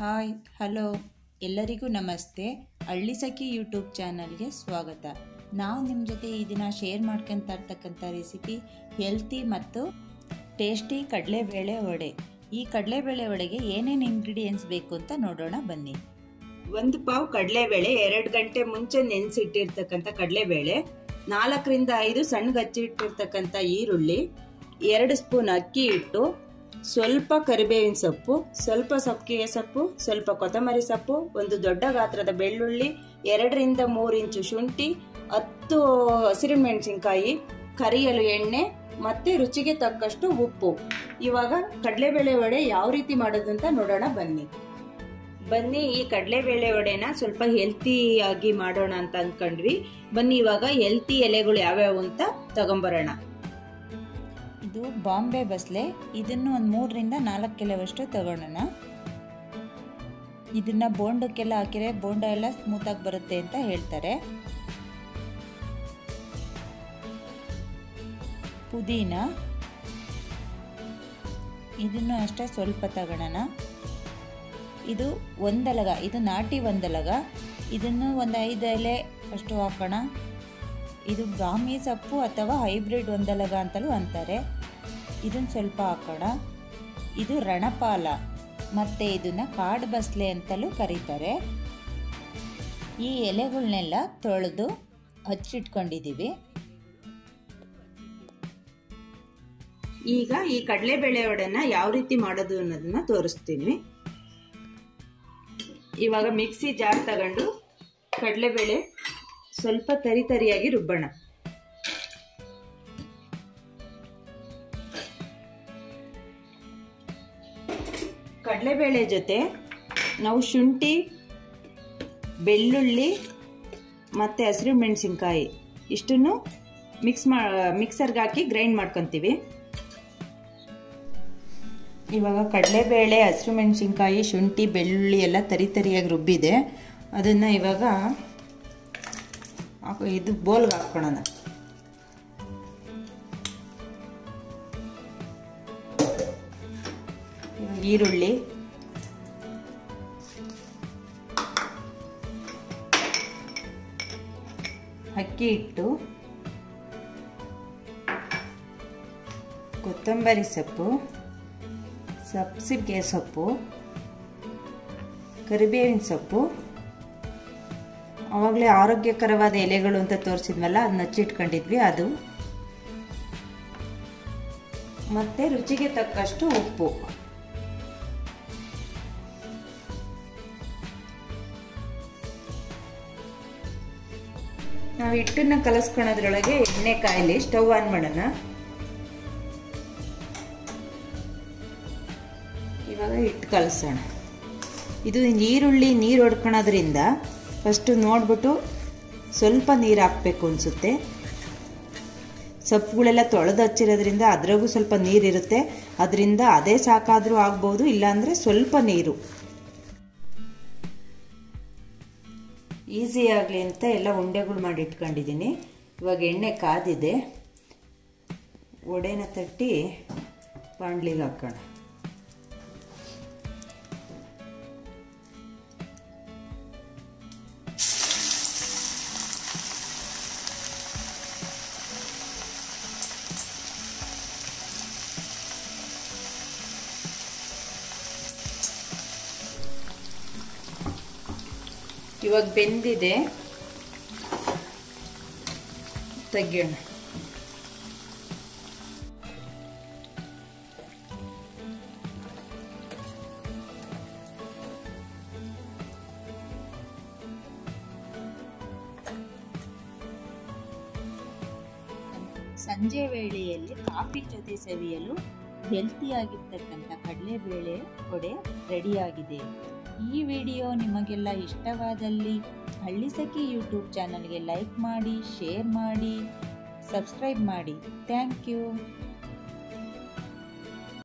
hi hello ಎಲ್ಲರಿಗೂ ನಮಸ್ತೆ ಹಳ್ಳಿ ಸಖಿ ಯೂಟ್ಯೂಬ್ ಚಾನಲ್ಗೆ ಸ್ವಾಗತ ನಾವು ನಿಮ್ಮ ಜೊತೆ ಈ ದಿನ ಶೇರ್ ಮಾಡ್ಕೊಂತ ಇರ್ತಕ್ಕಂಥ ರೆಸಿಪಿ ಹೆಲ್ತಿ ಮತ್ತು ಟೇಸ್ಟಿ ಕಡಲೆಬೇಳೆ ವಡೆ ಈ ಕಡಲೆಬೇಳೆ ವಡೆಗೆ ಏನೇನು ಇಂಗ್ರೀಡಿಯೆಂಟ್ಸ್ ಬೇಕು ಅಂತ ನೋಡೋಣ ಬನ್ನಿ ಒಂದು ಪಾವ್ ಕಡಲೆಬೇಳೆ ಎರಡು ಗಂಟೆ ಮುಂಚೆ ನೆನೆಸಿಟ್ಟಿರ್ತಕ್ಕಂಥ ಕಡಲೆಬೇಳೆ ನಾಲ್ಕರಿಂದ ಐದು ಸಣ್ಣಗಚ್ಚಿಟ್ಟಿರ್ತಕ್ಕಂಥ ಈರುಳ್ಳಿ ಎರಡು ಸ್ಪೂನ್ ಅಕ್ಕಿ ಹಿಟ್ಟು ಸ್ವಲ್ಪ ಕರಿಬೇವಿನ ಸೊಪ್ಪು ಸ್ವಲ್ಪ ಸೊಪ್ಪಿಗೆ ಸೊಪ್ಪು ಸ್ವಲ್ಪ ಕೊತ್ತಂಬರಿ ಸೊಪ್ಪು ಒಂದು ದೊಡ್ಡ ಗಾತ್ರದ ಬೆಳ್ಳುಳ್ಳಿ ಎರಡರಿಂದ ಮೂರು ಇಂಚು ಶುಂಠಿ ಹತ್ತು ಹಸಿರು ಮೆಣಸಿನ್ಕಾಯಿ ಕರಿಯಲು ಎಣ್ಣೆ ಮತ್ತೆ ರುಚಿಗೆ ತಕ್ಕಷ್ಟು ಉಪ್ಪು ಇವಾಗ ಕಡಲೆಬೇಳೆ ವಡೆ ಯಾವ ರೀತಿ ಮಾಡೋದು ಅಂತ ನೋಡೋಣ ಬನ್ನಿ ಬನ್ನಿ ಈ ಕಡಲೆಬೇಳೆ ವಡೆನ ಸ್ವಲ್ಪ ಹೆಲ್ತಿ ಆಗಿ ಮಾಡೋಣ ಅಂತ ಅಂದ್ಕೊಂಡ್ವಿ ಬನ್ನಿ ಇವಾಗ ಹೆಲ್ತಿ ಎಲೆಗಳು ಯಾವ್ಯಾವು ಅಂತ ತಗೊಂಬರೋಣ ಇದು ಬಾಂಬೆ ಬಸ್ಲೆ ಇದನ್ನು ಒಂದು ಮೂರರಿಂದ ನಾಲ್ಕು ಕಿಲೋವಷ್ಟು ತಗೊಳ್ಳೋಣ ಇದನ್ನ ಬೋಂಡಕ್ಕೆಲ್ಲ ಹಾಕಿದ್ರೆ ಬೋಂಡ ಎಲ್ಲ ಸ್ಮೂತಾಗಿ ಬರುತ್ತೆ ಅಂತ ಹೇಳ್ತಾರೆ ಪುದೀನ ಇದನ್ನು ಅಷ್ಟೇ ಸ್ವಲ್ಪ ತಗೊಳ್ಳೋಣ ಇದು ಒಂದಲಗ ಇದು ನಾಟಿ ಒಂದಲಗ ಇದನ್ನು ಒಂದು ಐದು ಎಲೆ ಅಷ್ಟು ಹಾಕೋಣ ಇದು ಬ್ರಾಹ್ಮಿ ಸೊಪ್ಪು ಅಥವಾ ಹೈಬ್ರಿಡ್ ಒಂದಲಗ ಅಂತಲೂ ಅಂತಾರೆ ಇದನ್ನು ಸ್ವಲ್ಪ ಹಾಕೋಣ ಇದು ರಣಪಾಲ ಮತ್ತು ಇದನ್ನು ಕಾಡು ಬಸ್ಲೆ ಅಂತಲೂ ಕರೀತಾರೆ ಈ ಎಲೆಗಳನ್ನೆಲ್ಲ ತೊಳೆದು ಹಚ್ಚಿಟ್ಕೊಂಡಿದ್ದೀವಿ ಈಗ ಈ ಕಡಲೆಬೇಳೆ ವಡೆನ ಯಾವ ರೀತಿ ಮಾಡೋದು ಅನ್ನೋದನ್ನ ತೋರಿಸ್ತೀನಿ ಇವಾಗ ಮಿಕ್ಸಿ ಜಾರ್ ತಗೊಂಡು ಕಡಲೆಬೇಳೆ ಸ್ವಲ್ಪ ತರಿ ತರಿಯಾಗಿ ರುಬ್ಬೋಣ ಕಡಲೆಬೇಳೆ ಜೊತೆ ನಾವು ಶುಂಠಿ ಬೆಳ್ಳುಳ್ಳಿ ಮತ್ತು ಹಸಿರು ಮೆಣಸಿನ್ಕಾಯಿ ಇಷ್ಟನ್ನು ಮಿಕ್ಸ್ ಮಾ ಮಿಕ್ಸರ್ಗೆ ಹಾಕಿ ಗ್ರೈಂಡ್ ಮಾಡ್ಕೊತೀವಿ ಇವಾಗ ಕಡಲೆಬೇಳೆ ಹಸಿರು ಮೆಣಸಿನ್ಕಾಯಿ ಶುಂಠಿ ಬೆಳ್ಳುಳ್ಳಿ ಎಲ್ಲ ತರಿ ತರಿಯಾಗಿ ರುಬ್ಬಿದೆ ಅದನ್ನು ಇವಾಗ ಇದು ಬೋಲ್ಗೆ ಹಾಕ್ಕೊಳ್ಳೋಣ ಈರುಳ್ಳಿ ಅಕ್ಕಿ ಹಿಟ್ಟು ಕೊತ್ತಂಬರಿ ಸೊಪ್ಪು ಸಬ್ಸಿಗೆ ಸೊಪ್ಪು ಕರಿಬೇವಿನ ಸೊಪ್ಪು ಆವಾಗಲೇ ಆರೋಗ್ಯಕರವಾದ ಎಲೆಗಳು ಅಂತ ತೋರಿಸಿದ್ವಲ್ಲ ಅದನ್ನ ಹಚ್ಚಿಟ್ಕೊಂಡಿದ್ವಿ ಅದು ಮತ್ತೆ ರುಚಿಗೆ ತಕ್ಕಷ್ಟು ಉಪ್ಪು ನಾವು ಹಿಟ್ಟನ್ನ ಕಲಸ್ಕೊಳೋದ್ರೊಳಗೆ ಎಣ್ಣೆ ಕಾಯಿಲಿ ಸ್ಟವ್ ಆನ್ ಮಾಡೋಣ ಇವಾಗ ಹಿಟ್ಟು ಕಲಸೋಣ ಇದು ಈರುಳ್ಳಿ ನೀರು ಹೊಡ್ಕೊಳೋದ್ರಿಂದ ಫಸ್ಟು ನೋಡ್ಬಿಟ್ಟು ಸ್ವಲ್ಪ ನೀರು ಹಾಕಬೇಕು ಅನಿಸುತ್ತೆ ಸೊಪ್ಪುಗಳೆಲ್ಲ ತೊಳೆದು ಹಚ್ಚಿರೋದ್ರಿಂದ ಅದ್ರಾಗೂ ಸ್ವಲ್ಪ ನೀರಿರುತ್ತೆ ಅದರಿಂದ ಅದೇ ಸಾಕಾದರೂ ಆಗ್ಬೋದು ಇಲ್ಲಾಂದರೆ ಸ್ವಲ್ಪ ನೀರು ಈಸಿ ಆಗಲಿ ಅಂತ ಎಲ್ಲ ಉಂಡೆಗಳು ಮಾಡಿ ಇಟ್ಕೊಂಡಿದ್ದೀನಿ ಇವಾಗ ಎಣ್ಣೆ ಕಾದಿದೆ ಒಡೆನ ತಟ್ಟಿ ಬಾಂಡ್ಲಿಗೆ ಹಾಕೋಣ ಇವಾಗ ಬೆಂದಿದೆ ತೆಗಿಯೋಣ ಸಂಜೆ ವೇಳೆಯಲ್ಲಿ ಕಾಫಿ ಜೊತೆ ಸವಿಯಲು ಹೆಲ್ತಿಯಾಗಿರ್ತಕ್ಕಂಥ ಕಡಲೆಬೇಳೆ ವಡೆ ರೆಡಿಯಾಗಿದೆ ಈ ವಿಡಿಯೋ ನಿಮಗೆಲ್ಲ ಇಷ್ಟವಾದಲ್ಲಿ ಹಳ್ಳಿ ಸಖಿ ಯೂಟ್ಯೂಬ್ ಚಾನಲ್ಗೆ ಲೈಕ್ ಮಾಡಿ ಶೇರ್ ಮಾಡಿ ಸಬ್ಸ್ಕ್ರೈಬ್ ಮಾಡಿ ಥ್ಯಾಂಕ್ ಯು